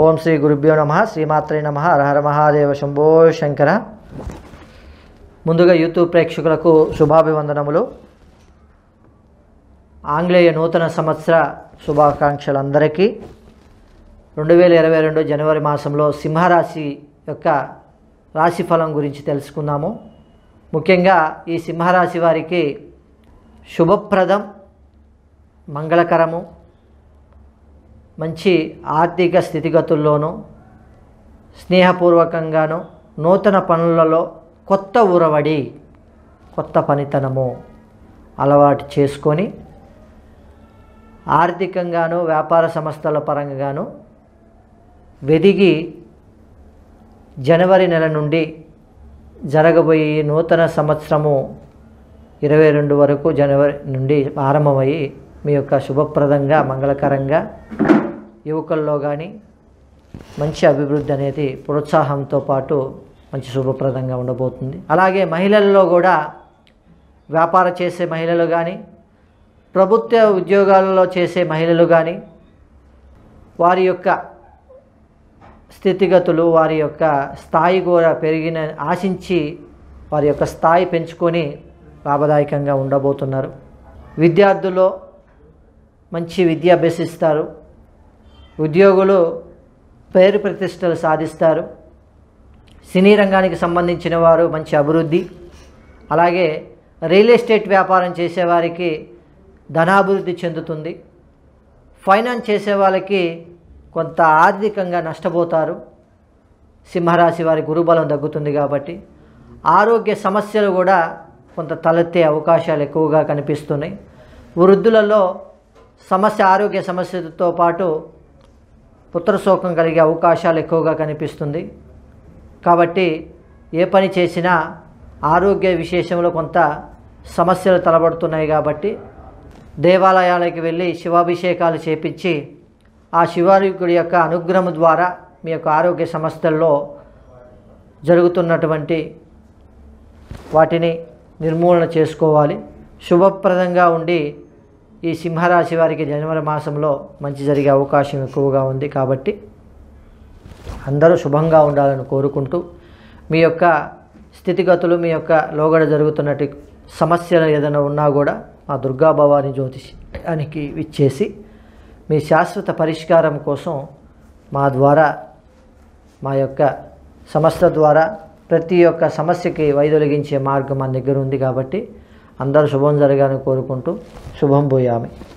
ఓం శ్రీ గురుభ్యో నమ శ్రీమాత్రే నమ హరహర మహాదేవ శంభో శంకర ముందుగా యూట్యూబ్ ప్రేక్షకులకు శుభాభివందనములు ఆంగ్లేయ నూతన సంవత్సర శుభాకాంక్షలందరికీ రెండు వేల ఇరవై రెండు జనవరి మాసంలో సింహరాశి యొక్క రాశిఫలం గురించి తెలుసుకుందాము ముఖ్యంగా ఈ సింహరాశి వారికి శుభప్రదం మంగళకరము మంచి ఆర్థిక స్థితిగతుల్లోనూ స్నేహపూర్వకంగాను నూతన పనులలో కొత్త ఉరవడి కొత్త పనితనము అలవాటు చేసుకొని ఆర్థికంగాను వ్యాపార సంస్థల పరంగాను వెదిగి జనవరి నెల నుండి జరగబోయే ఈ నూతన సంవత్సరము ఇరవై రెండు వరకు జనవరి నుండి ఆరంభమయ్యి మీ యొక్క శుభప్రదంగా మంగళకరంగా యువకుల్లో కానీ మంచి అభివృద్ధి అనేది ప్రోత్సాహంతో పాటు మంచి శుభప్రదంగా ఉండబోతుంది అలాగే మహిళల్లో కూడా వ్యాపారం చేసే మహిళలు కానీ ప్రభుత్వ ఉద్యోగాలలో చేసే మహిళలు కానీ వారి యొక్క స్థితిగతులు వారి యొక్క స్థాయి కూడా పెరిగిన ఆశించి వారి యొక్క స్థాయి పెంచుకొని లాభదాయకంగా ఉండబోతున్నారు విద్యార్థులు మంచి విద్య అభ్యసిస్తారు ఉద్యోగులు పేరు ప్రతిష్టలు సాధిస్తారు సినీ రంగానికి సంబంధించిన వారు మంచి అభివృద్ధి అలాగే రియల్ ఎస్టేట్ వ్యాపారం చేసేవారికి ధనాభివృద్ధి చెందుతుంది ఫైనాన్స్ చేసే వాళ్ళకి కొంత ఆర్థికంగా నష్టపోతారు సింహరాశి వారి గురుబలం తగ్గుతుంది కాబట్టి ఆరోగ్య సమస్యలు కూడా కొంత తలెత్తే అవకాశాలు ఎక్కువగా కనిపిస్తున్నాయి వృద్ధులలో సమస్య ఆరోగ్య సమస్యతో పాటు పుత్రశోకం కలిగే అవకాశాలు ఎక్కువగా కనిపిస్తుంది కాబట్టి ఏ పని చేసినా ఆరోగ్య విశేషంలో కొంత సమస్యలు తలబడుతున్నాయి కాబట్టి దేవాలయాలకు వెళ్ళి శివాభిషేకాలు చేపించి ఆ శివారికుడి యొక్క అనుగ్రహం ద్వారా మీ యొక్క ఆరోగ్య సమస్యల్లో జరుగుతున్నటువంటి వాటిని నిర్మూలన చేసుకోవాలి శుభప్రదంగా ఉండి ఈ సింహరాశి వారికి జనవరి మాసంలో మంచి జరిగే అవకాశం ఎక్కువగా ఉంది కాబట్టి అందరూ శుభంగా ఉండాలని కోరుకుంటూ మీ యొక్క స్థితిగతులు మీ యొక్క లోగడ జరుగుతున్నట్టు సమస్యలు ఏదైనా ఉన్నా కూడా మా దుర్గా భవాని జ్యోతిషానికి ఇచ్చేసి మీ శాశ్వత పరిష్కారం కోసం మా ద్వారా మా యొక్క సంస్థ ద్వారా ప్రతి ఒక్క సమస్యకి వైదొలిగించే మార్గం మన దగ్గర ఉంది కాబట్టి అందరూ శుభం జరగాలని కోరుకుంటూ శుభం పోయామి